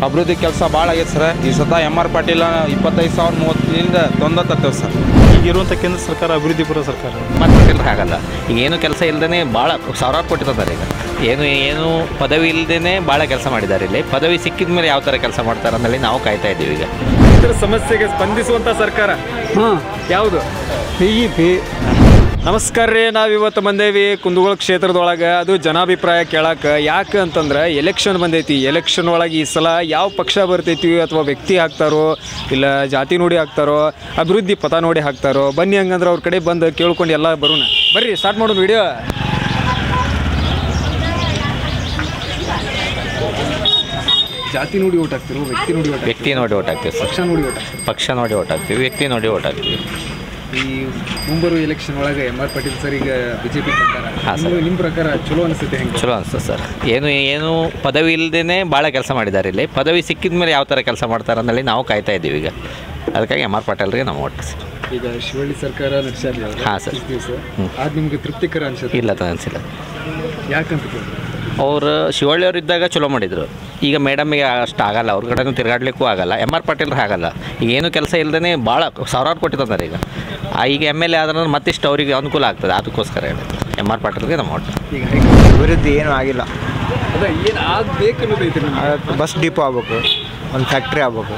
ಅಭಿವೃದ್ಧಿ ಕೆಲಸ ಭಾಳ ಆಗೈತೆ ಸರ್ ಈ ಸತ ಎಮ್ ಆರ್ ಪಾಟೀಲ ಇಪ್ಪತ್ತೈದು ಸಾವಿರ ಮೂವತ್ತರಿಂದ ತೊಂದ ತರ್ತೇವೆ ಸರ್ ಈಗಿರುವಂಥ ಕೇಂದ್ರ ಸರ್ಕಾರ ಅಭಿವೃದ್ಧಿ ಪರ ಸರ್ಕಾರ ಮಾತಾಡ್ತಿದ್ರೆ ಆಗಲ್ಲ ಈಗ ಏನು ಕೆಲಸ ಇಲ್ಲದೇ ಭಾಳ ಸಾವಿರಾರು ಕೋಟಿ ತಂದಾರೆ ಈಗ ಏನು ಏನು ಪದವಿ ಇಲ್ಲದೇ ಭಾಳ ಕೆಲಸ ಮಾಡಿದ್ದಾರೆ ಇಲ್ಲಿ ಪದವಿ ಸಿಕ್ಕಿದ ಮೇಲೆ ಯಾವ ಥರ ಕೆಲಸ ಮಾಡ್ತಾರೆ ಅಂದೇಳಿ ನಾವು ಕಾಯ್ತಾ ಇದ್ದೀವಿ ಈಗ ರೈತರ ಸಮಸ್ಯೆಗೆ ಸ್ಪಂದಿಸುವಂತ ಸರ್ಕಾರ ಯಾವುದು ಬಿ ಜೆ ಪಿ ನಮಸ್ಕಾರ ರೀ ನಾವಿವತ್ತು ಬಂದೇವಿ ಕುಂದಗೋಳ ಕ್ಷೇತ್ರದೊಳಗೆ ಅದು ಜನಾಭಿಪ್ರಾಯ ಕೇಳಕ್ಕೆ ಯಾಕೆ ಅಂತಂದ್ರೆ ಎಲೆಕ್ಷನ್ ಬಂದೈತಿ ಎಲೆಕ್ಷನ್ ಒಳಗೆ ಈ ಸಲ ಯಾವ ಪಕ್ಷ ಬರ್ತೈತಿ ಅಥವಾ ವ್ಯಕ್ತಿ ಹಾಕ್ತಾರೋ ಇಲ್ಲ ಜಾತಿ ನೋಡಿ ಹಾಕ್ತಾರೋ ಅಭಿವೃದ್ಧಿ ಪಥ ನೋಡಿ ಹಾಕ್ತಾರೋ ಬನ್ನಿ ಹಂಗಂದ್ರೆ ಅವ್ರ ಕಡೆ ಬಂದು ಕೇಳ್ಕೊಂಡು ಎಲ್ಲ ಬರೋಣ ಬರ್ರಿ ಸ್ಟಾರ್ಟ್ ಮಾಡೋದು ವಿಡಿಯೋ ಜಾತಿ ನೋಡಿ ಓಟ್ ಹಾಕ್ತಿರೋ ವ್ಯಕ್ತಿ ನೋಡಿ ಓಟ್ ವ್ಯಕ್ತಿ ನೋಡಿ ಓಟ್ ಹಾಕ್ತೀವಿ ಸರ್ ಪಕ್ಷ ನೋಡಿ ಓಟ್ ಹಾಕ್ತಿರೋ ಪಕ್ಷ ನೋಡಿ ಓಟ್ ಹಾಕ್ತೀವಿ ವ್ಯಕ್ತಿ ನೋಡಿ ಓಟ್ ಹಾಕ್ತೀವಿ ಈ ಮುಂಬರುವ ಎಲೆಕ್ಷನ್ ಒಳಗೆ ಎಮ್ ಆರ್ ಪಾಟೀಲ್ ಸರ್ ಈಗ ಬಿಜೆಪಿ ಹಾ, ಸರ್. ನಿಮ್ಮ ಪ್ರಕಾರ ಚಲೋ ಅನಿಸುತ್ತೆ ಹೆಂಗೆ ಚಲೋ ಅನಿಸ್ತದೆ ಸರ್ ಏನು ಏನು ಪದವಿ ಇಲ್ಲದೇ ಭಾಳ ಕೆಲಸ ಮಾಡಿದ್ದಾರೆ ಇಲ್ಲಿ ಪದವಿ ಸಿಕ್ಕಿದ ಮೇಲೆ ಯಾವ ಥರ ಕೆಲಸ ಮಾಡ್ತಾರೆ ಅಂದೇಳಿ ನಾವು ಕಾಯ್ತಾ ಇದ್ದೀವಿ ಈಗ ಅದಕ್ಕಾಗಿ ಎಮ್ ಆರ್ ಪಾಟೀಲ್ರಿಗೆ ನಾವು ಓಟ್ ಸರ್ ಈಗ ಶಿವಳ್ಳಿ ಸರ್ಕಾರ ನಡೆಸ್ಯಾರ ಹಾ, ಸರ್. ದಿವಸ ಅದು ನಿಮ್ಗೆ ತೃಪ್ತಿಕರ ಅನ್ಸುತ್ತೆ ಇಲ್ಲ ತ ಅನಿಸಿಲ್ಲ ಯಾಕಂತ ಕೇಳಿದ್ರೆ ಅವರು ಶಿವಳ್ಳಿಯವ್ರು ಇದ್ದಾಗ ಚಲೋ ಮಾಡಿದರು ಈಗ ಮೇಡಮಿಗೆ ಅಷ್ಟು ಆಗಲ್ಲ ಅವ್ರ ಕಡೆನೂ ತಿರುಗಾಡ್ಲಿಕ್ಕೂ ಆಗಲ್ಲ ಎಮ್ ಆರ್ ಪಾಟೀಲ್ರು ಆಗಲ್ಲ ಈಗ ಏನು ಕೆಲಸ ಇಲ್ಲದೇ ಭಾಳ ಸಾವಿರಾರು ಕೋಟಿ ತಂದಾರೆ ಈಗ ಆ, ಈಗ ಎಮ್ ಎಲ್ ಎ ಆದ್ರೆ ಮತ್ತಿಷ್ಟು ಅವರಿಗೆ ಅನುಕೂಲ ಆಗ್ತದೆ ಅದಕ್ಕೋಸ್ಕರ ಹೇಳಿ ಎಮ್ ಆರ್ ಪಾಟೀಲ್ಗೆ ನಮ್ಮ ಓಟ್ ಈಗ ಹೆಂಗೆ ಅಭಿವೃದ್ಧಿ ಏನೂ ಆಗಿಲ್ಲ ಅದ ಏನು ಆಗ್ಬೇಕು ಅನ್ನೋದೈತೆ ನಿಮ್ಗೆ ಅದಕ್ಕೆ ಬಸ್ ಡಿಪೋ ಆಗ್ಬೇಕು ಒಂದು ಫ್ಯಾಕ್ಟ್ರಿ ಆಗ್ಬೇಕು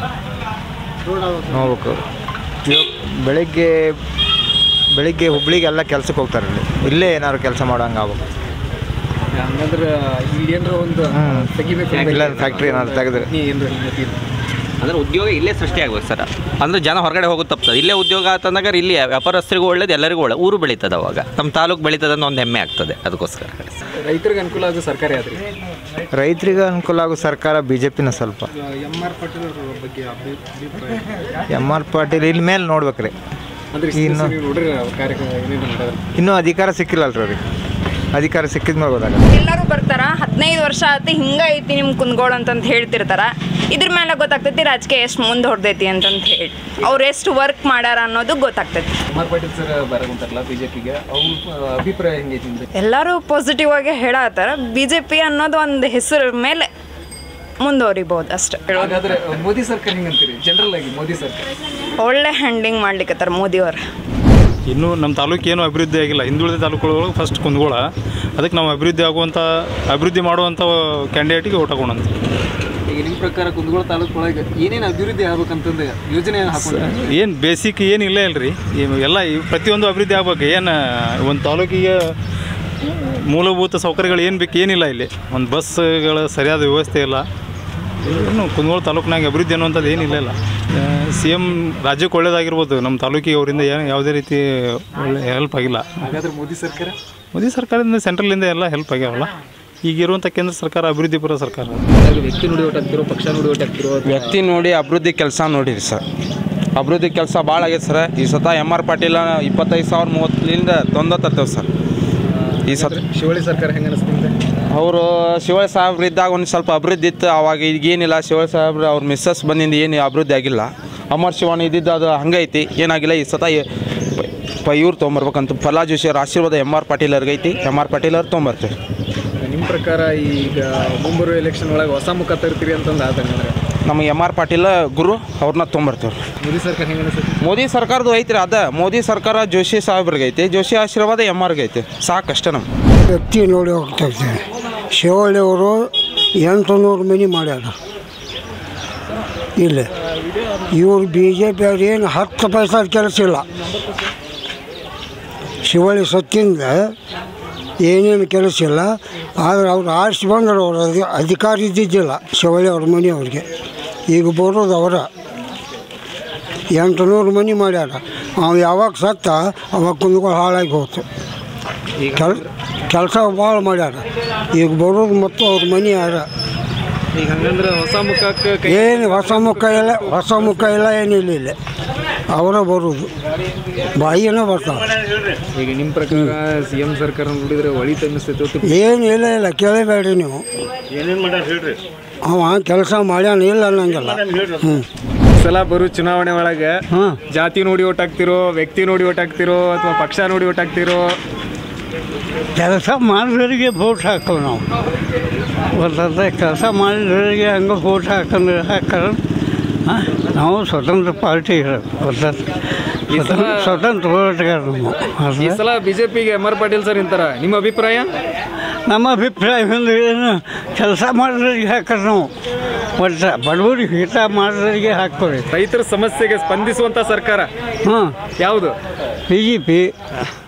ನೋಡ್ಬೇಕು ಇವಾಗ ಬೆಳಿಗ್ಗೆ ಬೆಳಿಗ್ಗೆ ಹುಬ್ಳಿಗೆಲ್ಲ ಕೆಲ್ಸಕ್ಕೆ ಹೋಗ್ತಾರೆ ಇಲ್ಲಿ ಇಲ್ಲೇ ಏನಾದ್ರು ಕೆಲಸ ಮಾಡೋಂಗೆ ಆಗ್ಬೇಕು ಹಂಗಂದ್ರೆ ಇಲ್ಲಿ ಏನಾರ ಒಂದು ಹ್ಮ್. ತೆಗಿಬೇಕು ಇಲ್ಲ ಫ್ಯಾಕ್ಟ್ರಿ ಏನಾದ್ರು ತೆಗೆದ್ರೆ ನೀ ಏನ್ರ ಹಿಂಗೆ ಅಂದರೆ ಉದ್ಯೋಗ ಇಲ್ಲೇ ಸೃಷ್ಟಿ ಆಗ್ಬೇಕು ಸರ್ ಅಂದರೆ ಜನ ಹೊರಗಡೆ ಹೋಗೋದು ತಪ್ತದೆ ಇಲ್ಲೇ ಉದ್ಯೋಗ ಆತಂದಾಗ ಇಲ್ಲಿ ವ್ಯಾಪಾರಸ್ಥರಿಗೂ ಒಳ್ಳೇದು ಎಲ್ಲರಿಗೂ ಒಳ್ಳೆ ಊರು ಬೆಳೀತದೆ ಅವಾಗ ನಮ್ಮ ತಾಲೂಕು ಬೆಳೀತದೆ ಅನ್ನೋ ಒಂದು ಹೆಮ್ಮೆ ಆಗ್ತದೆ ಅದಕ್ಕೋಸ್ಕರ ರೈತರಿಗೆ ಅನುಕೂಲ ಆಗೋ ಸರ್ಕಾರ ಯಾವ್ದ್ರಿ ರೈತರಿಗೆ ಅನುಕೂಲ ಆಗೋ ಸರ್ಕಾರ ಬಿ ಜೆ ಪಿನ ಸ್ವಲ್ಪ ಎಮ್ ಆರ್ ಪಾಟೀಲ್ ಅವ್ರ ಬಗ್ಗೆ ಅಭಿ- ಅಭಿಪ್ರಾಯ ಎಮ್ ಆರ್ ಪಾಟೀಲ್ ಇಲ್ಲಿ ಮೇಲೆ ನೋಡ್ಬೇಕ್ರಿ ಅಂದ್ರೆ ಇನ್ನು- ನೀವು ನೋಡ್ರಿ ಅವ್ರ ಕಾರ್ಯಕ್ರಮ ಏನೇನು ಮಾಡೋದ್ರ ಇನ್ನೂ ಅಧಿಕಾರ ಸಿಕ್ಕಿಲ್ಲಲ್ರಿ ಅವ್ರಿಗೆ ಅಧಿಕಾರ ಸಿಕ್ಕಿದ ಮೇಲೆ ಗೊತ್ತಾಗಲ್ಲ ಎಲ್ಲರೂ ಬರ್ತಾರ ಹದಿನೈದು ವರ್ಷ ಆತಿ ಹಿಂಗ ಐತಿ ನಿಮ್ ಕುಂದ್ಗೋಳ ಅಂತಂತ ಹೇಳ್ತಿರ್ತಾರ ಇದ್ರ ಮೇಲೆ ಗೊತ್ತಾಗ್ತೈತಿ ರಾಜಕೀಯ ಎಷ್ಟು ಮುಂದೆ ಹೊಡೆದೈತಿ ಅಂತಂತ ಹೇಳಿ ಅವ್ರು ಎಷ್ಟು ವರ್ಕ್ ಮಾಡ್ಯಾರ ಅನ್ನೋದು ಗೊತ್ತಾಗ್ತೈತಿ ಎಮ್ ಆರ್ ಪಾಟೀಲ್ ಸರ್ ಬರೋಂತಾರಲ್ಲ ಬಿಜೆಪಿಗೆ ಅವ್ರ ಅಭಿಪ್ರಾಯ ಹೆಂಗೈತಿ ನಿಮ್ದು ಎಲ್ಲರೂ ಪಾಸಿಟಿವ್ ಆಗಿ ಹೇಳತ್ತಾರ ಬಿ ಜೆ ಪಿ ಅನ್ನೋದು ಒಂದು ಹೆಸರು ಮೇಲೆ ಮುಂದುವರಿಬೋದು ಅಷ್ಟೇ ಹಾಗಾದ್ರೆ ಮೋದಿ ಸರ್ಕಾರ ಹೆಂಗಂತೀರಿ ಜನರಲ್ ಆಗಿ ಮೋದಿ ಸರ್ಕಾರ ಒಳ್ಳೆ ಹ್ಯಾಂಡ್ಲಿಂಗ್ ಮಾಡ್ಲಿಕ್ಕತ್ತಾರ ಮೋದಿಯವ್ರು ಇನ್ನೂ ನಮ್ಮ ತಾಲೂಕು ಏನು ಅಭಿವೃದ್ಧಿ ಆಗಿಲ್ಲ ಹಿಂದುಳಿದ ತಾಲೂಕುಗಳೊಳಗೆ ಫಸ್ಟ್ ಕುಂದಗೋಳ ಅದಕ್ಕೆ ನಾವು ಅಭಿವೃದ್ಧಿ ಆಗುವಂಥ ಅಭಿವೃದ್ಧಿ ಮಾಡುವಂಥ ಕ್ಯಾಂಡಿಡೇಟಿಗೆ ಓಟ್ ಹಾಕೋಣಂತ ಈಗ ನಿಮ್ಮ ಪ್ರಕಾರ ಕುಂದಗೋಳ ತಾಲೂಕು ಒಳಗೆ ಏನೇನು ಅಭಿವೃದ್ಧಿ ಆಗ್ಬೇಕಂತಂದು ಯೋಜನೆ ಹಾಕೊಂಡು ಏನು ಬೇಸಿಕ್ ಏನು ಇಲ್ಲ ಇಲ್ರಿ ಇವು ಎಲ್ಲ ಇವು ಪ್ರತಿಯೊಂದು ಅಭಿವೃದ್ಧಿ ಆಗ್ಬೇಕು ಏನು ಒಂದು ತಾಲೂಕಿಗೆ ಮೂಲಭೂತ ಸೌಕರ್ಯಗಳು ಏನು ಬೇಕು ಏನಿಲ್ಲ ಇಲ್ಲಿ ಒಂದು ಬಸ್ಗಳ ಸರಿಯಾದ ವ್ಯವಸ್ಥೆ ಇಲ್ಲ ಏನು ಕುಂದಗೋಳ ತಾಲೂಕಿನಾಗ ಅಭಿವೃದ್ಧಿ ಅನ್ನುವಂಥದ್ದು ಏನಿಲ್ಲ ಇಲ್ಲ ಸಿ ಎಮ್ ರಾಜ್ಯಕ್ಕೆ ಒಳ್ಳೇದಾಗಿರ್ಬೋದು ನಮ್ಮ ತಾಲೂಕಿಗೆ ಅವರಿಂದ ಏನು ಯಾವುದೇ ರೀತಿ ಒಳ್ಳೆ ಹೆಲ್ಪ್ ಆಗಿಲ್ಲ ಹಾಗಾದ್ರೆ ಮೋದಿ ಸರ್ಕಾರ ಮೋದಿ ಸರ್ಕಾರದಿಂದ ಸೆಂಟ್ರಲಿಂದ ಎಲ್ಲ ಹೆಲ್ಪ್ ಆಗ್ಯಾವಲ್ಲ ಈಗಿರುವಂಥ ಕೇಂದ್ರ ಸರ್ಕಾರ ಅಭಿವೃದ್ಧಿ ಪರ ಸರ್ಕಾರ ವ್ಯಕ್ತಿ ನೋಡಿ ಓಟ್ ಹಾಕ್ತಿರೋ ಪಕ್ಷ ನೋಡಿ ಓಟ್ ಹಾಕ್ತಿರೋ ವ್ಯಕ್ತಿ ನೋಡಿ ಅಭಿವೃದ್ಧಿ ಕೆಲಸ ನೋಡಿರಿ ಸರ್ ಅಭಿವೃದ್ಧಿ ಕೆಲಸ ಭಾಳ ಆಗೈತೆ ಸರ್ ಈ ಸತ ಎಮ್ ಆರ್ ಪಾಟೀಲ ಇಪ್ಪತ್ತೈದು ಸಾವಿರ ಮೂವತ್ತರಿಂದ ತೊಂದ ತರ್ತೇವೆ ಸರ್ ಈ ಸತ ಶಿವಳ್ಳಿ ಸರ್ಕಾರ ಹೆಂಗೆ ಅನಿಸ್ತಿದೆ ಅವರು ಶಿವಳ್ಳಿ ಸಾಹೇಬ್ರು ಇದ್ದಾಗ ಒಂದು ಸ್ವಲ್ಪ ಅಭಿವೃದ್ಧಿ ಇತ್ತು ಅವಾಗ ಈಗೇನಿಲ್ಲ ಶಿವಳ್ಳಿ ಸಾಹೇಬ್ರು ಅವ್ರ ಮಿಸ್ಸಸ್ ಬಂದಿಂದ ಏನು ಅಭಿವೃದ್ಧಿ ಆಗಿಲ್ಲ ಅಮರ್ ಶಿವಣ್ಣ ಇದ್ದಿದ್ದು ಅದು ಹಂಗೈತಿ ಏನಾಗಿಲ್ಲ ಈ ಸತ ಎ- ಪ- ಪ ಇವ್ರು ತೊಗೊಂಬರ್ಬೇಕಂತ ಫಲಾ ಜೋಶಿ ಅವ್ರ ಆಶೀರ್ವಾದ ಎಮ್ ಆರ್ ಪಾಟೀಲ್ ಅವ್ರಿಗೆ ಐತಿ ಎಮ್ ಆರ್ ಪಾಟೀಲ್ ಅವ್ರು ತೊಗೊಂಬರ್ತೀವಿ ನಿಮ್ಮ ಪ್ರಕಾರ ಈಗ ಮುಂಬರುವ ಎಲೆಕ್ಷನ್ ಒಳಗೆ ಹೊಸ ಮುಖ ತರ್ತೀರಿ ಅಂತಂದು ಆತಂಗಂದ್ರೆ ನಮಗೆ ಎಮ್ ಆರ್ ಪಾಟೀಲ್ ಗುರು ಅವ್ರನ್ನ ತೊಗೊಂಬರ್ತೀವಿ ಮೋದಿ ಸರ್ಕಾರ ಹೆಂಗೆ ಅನಿಸುತ್ತೆ ಮೋದಿ ಸರ್ಕಾರದ್ದು ಐತ್ರಿ ಅದ ಮೋದಿ ಸರ್ಕಾರ ಜೋಶಿ ಸಾಹೇಬ್ರಿಗೆ ಐತಿ ಜೋಶಿ ಆಶೀರ್ವಾದ ಎಮ್ ಆರ್ಗೆ ಐತಿ ಸಾಕಷ್ಟೇ ನಮ್ಗೆ ವ್ಯಕ್ತಿ ನೋಡಿ ಹೋಗ್ತಾ ಇದ್ದೇನೆ ಶಿವಳ್ಳಿಯವರು ಎಂಟು ನೂರು ಮನೆ ಮಾಡ್ಯಾರ ಇಲ್ಲ ಇವ್ರು ಬಿ ಜೆ ಪಿ ಅವ್ರು ಏನು ಹತ್ತು ಪೈಸಾದ ಕೆಲಸ ಇಲ್ಲ ಶಿವಳ್ಳಿ ಸತ್ತಿಂದ ಏನೇನು ಕೆಲಸ ಇಲ್ಲ ಆದರೆ ಅವ್ರು ಆರಿಸಿ ಬಂದ್ರೆ ಅವ್ರ ಅಧಿ- ಅಧಿಕಾರ ಇದ್ದಿದ್ದಿಲ್ಲ ಶಿವಳ್ಳಿ ಅವ್ರ ಮನೆಯವ್ರಿಗೆ ಈಗ ಬರೋದು ಅವರ ಎಂಟು ನೂರು ಮನೆ ಮಾಡ್ಯಾರ ಅವ ಯಾವಾಗ ಸತ್ತ ಅವಾಗ ಕುಂದ್ಕೊಂಡು ಹಾಳಾಗಿ ಹೋಯ್ತು ಕೆಲ್ ಕೆಲಸ ಭಾಳ ಮಾಡ್ಯಾರ ಈಗ ಬರೋದು ಮತ್ತು ಅವ್ರ ಮನೆ ಯಾರ ಈಗ ಹಂಗಂದ್ರೆ ಹೊಸ ಮುಖಕ್ಕೆ ಕೈ ಏನು ಹೊಸ ಮುಖ ಇಲ್ಲ ಹೊಸ ಮುಖ ಇಲ್ಲ ಏನಿಲ್ಲ ಇಲ್ಲ ಅವರ ಬರೋದು ಬಾಯಿನ ಬರ್ತಾವೆ ಈಗ ನಿಮ್ಮ ಪ್ರಕಾರ ಸಿ ಎಂ ಸರ್ಕಾರ ನೋಡಿದ್ರೆ ಒಳಿ ಅನ್ನಿಸ್ತೈತೆ ಏನು ಇಲ್ಲ ಇಲ್ಲ ಕೇಳಬೇಡ್ರಿ ನೀವು ಅವ ಕೆಲಸ ಮಾಡ್ಯಾನ ಇಲ್ಲ ಅನ್ನಂಗಿಲ್ಲ ಹ್ಞೂ ಸಲ ಬರೋ ಚುನಾವಣೆ ಒಳಗೆ ಹಾಂ ಜಾತಿ ನೋಡಿ ಓಟ್ ಹಾಕ್ತಿರೋ ವ್ಯಕ್ತಿ ನೋಡಿ ಓಟ್ ಹಾಕ್ತಿರೋ ಅಥವಾ ಪಕ್ಷ ನೋಡಿ ಓಟ್ ಹಾಕ್ತಿರೋ ಕೆಲಸ ಮಾಡಿದವರಿಗೆ ಭೋಟ್ ಹಾಕೋ ನಾವು ಒತ್ತದ ಕೆಲಸ ಮಾಡಿದ್ರಿಗೆ ಹಂಗೆ ಓಟ್ ಹಾಕಂದ್ರೆ ಹಾಕಾರ ನಾವು ಸ್ವತಂತ್ರ ಪಾರ್ಟಿ ಸ್ವತಂತ್ರ ಸ್ವತಂತ್ರ ಹೋರಾಟಗಾರ ನಾವು ಈ ಅದು ಸಲ ಬಿಜೆಪಿಗೆ ಎಂ ಆರ್ ಪಾಟೀಲ್ ಸರ್ ಇಂತಾರ ನಿಮ್ಮ ಅಭಿಪ್ರಾಯ ನಮ್ಮ ಅಭಿಪ್ರಾಯ ಅಂದ್ರೆ ಏನು ಕೆಲಸ ಮಾಡಿದ್ರಿಗೆ ಹಾಕಾರ ನಾವು ಒಟ್ಟು ಬಡವರಿಗೆ ಹಿತ ಮಾಡಿದ್ರಿಗೆ ಹಾಕ್ಕೊಡಿ ರೈತರ ಸಮಸ್ಯೆಗೆ ಸ್ಪಂದಿಸುವಂತ ಸರ್ಕಾರ ಹಾಂ ಯಾವುದು ಬಿ ಜೆ ಪಿ